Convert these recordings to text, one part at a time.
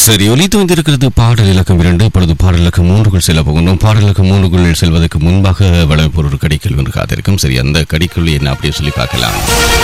சரி ஒலித்து வந்திருக்கிறது பாடல் இலக்கம் இரண்டு இப்பொழுது பாடல் இலக்கம் மூன்றுக்குள் செல்ல போகின்றோம் பாடல் இலக்கம் மூன்றுக்குள் செல்வதற்கு முன்பாக வளர்ப்பு ஒரு கடிக்கல் ஒன்று காத்திருக்கும் சரி அந்த கடிக்கல் என்ன அப்படியே சொல்லி பார்க்கலாம்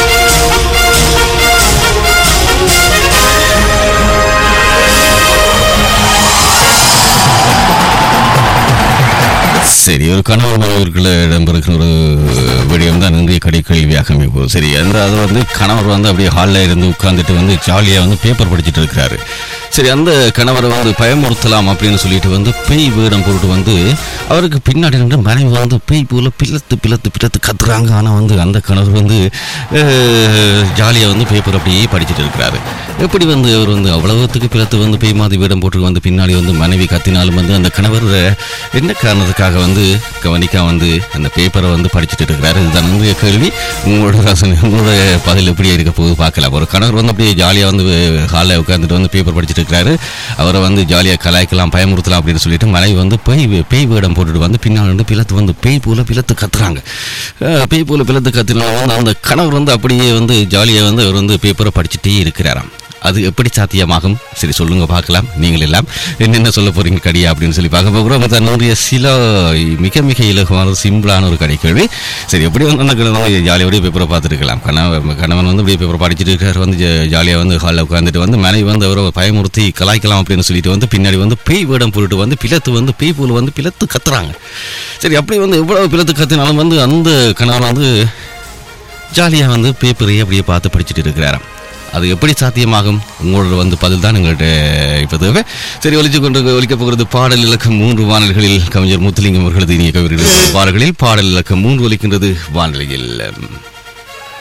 சரி ஒரு கணவன் மனைவர்களை இடம்பெறுகிற ஒரு விடயம் தான் இந்திய கடிக்கல்வியாக அமைப்பு சரி அந்த அது வந்து கணவர் வந்து அப்படியே ஹாலில் இருந்து உட்கார்ந்துட்டு வந்து ஜாலியாக வந்து பேப்பர் படிச்சுட்டு இருக்கிறாரு சரி அந்த கணவரை வந்து பயமுறுத்தலாம் அப்படின்னு சொல்லிட்டு வந்து பேய் வேடம் போட்டு வந்து அவருக்கு பின்னாடி நின்று மனைவி வந்து பேய் போல பிளத்து பிளத்து பிளத்து கத்துறாங்க ஆனால் வந்து அந்த கணவர் வந்து ஜாலியாக வந்து பேப்பர் அப்படியே படிச்சுட்டு இருக்கிறாரு எப்படி வந்து அவர் வந்து அவ்வளவுத்துக்கு பிளத்து வந்து பேய் மாதிரி வேடம் போட்டு வந்து பின்னாடி வந்து மனைவி கத்தினாலும் வந்து அந்த கணவர் என்ன காரணத்துக்காக வந்து கவனிக்காம வந்து அந்த பேப்பரை வந்து படிச்சுட்டு இருக்கிறாரு இதுதான் வந்து கேள்வி உங்களோட ரசனை உங்களோட பதில் எப்படி இருக்க போகுது பார்க்கலாம் ஒரு கணவர் வந்து அப்படியே ஜாலியாக வந்து ஹாலில் உட்காந்துட்டு வந்து பேப்பர் படிச்சுட்டு இருக்கிறாரு அவரை வந்து ஜாலியாக கலாய்க்கலாம் பயமுறுத்தலாம் அப்படின்னு சொல்லிட்டு மனைவி வந்து பேய் பேய் வேடம் போட்டுட்டு வந்து பின்னால் வந்து பிளத்து வந்து பேய் போல பிளத்து கத்துறாங்க அஹ் பேய் போல பிளத்து கத்துனாலும் வந்து அந்த கணவர் வந்து அப்படியே வந்து ஜாலியாக வந்து அவர் வந்து பேப்பரை படிச்சுட்டே இருக்கிறாராம் அது எப்படி சாத்தியமாகும் சரி சொல்லுங்க பார்க்கலாம் நீங்கள் எல்லாம் என்னென்ன சொல்ல போறீங்க கடியா அப்படின்னு சொல்லி பார்க்க போகிறோம் தன்னுடைய சில மிக மிக இலகுவான சிம்பிளான ஒரு கடை கேள்வி சரி எப்படி வந்து அந்த கிழமை ஜாலியோடய பேப்பரை பார்த்துருக்கலாம் கணவன் கணவன் வந்து இப்படியே பேப்பரை படிச்சுட்டு இருக்காரு வந்து ஜாலியாக வந்து ஹாலில் உட்காந்துட்டு வந்து மனைவி வந்து அவரை பயமுறுத்தி கலாய்க்கலாம் அப்படின்னு சொல்லிட்டு வந்து பின்னாடி வந்து பேய் வேடம் போட்டுட்டு வந்து பிளத்து வந்து பேய் போல் வந்து பிளத்து கத்துறாங்க சரி அப்படி வந்து எவ்வளவு பிளத்து கத்தினாலும் வந்து அந்த கணவன் வந்து ஜாலியாக வந்து பேப்பரையே அப்படியே பார்த்து படிச்சுட்டு இருக்கிறாராம் அது எப்படி சாத்தியமாகும் உங்களோட வந்து பதில் தான் எங்கள்கிட்ட இப்போ தேவை சரி ஒலிச்சு கொண்டு ஒலிக்க போகிறது பாடல் இலக்கம் மூன்று வானல்களில் கவிஞர் முத்துலிங்கம் அவர்களது இனிய கவிதைகள் பாடல்களில் பாடல் இலக்கம் மூன்று ஒலிக்கின்றது வானொலியில்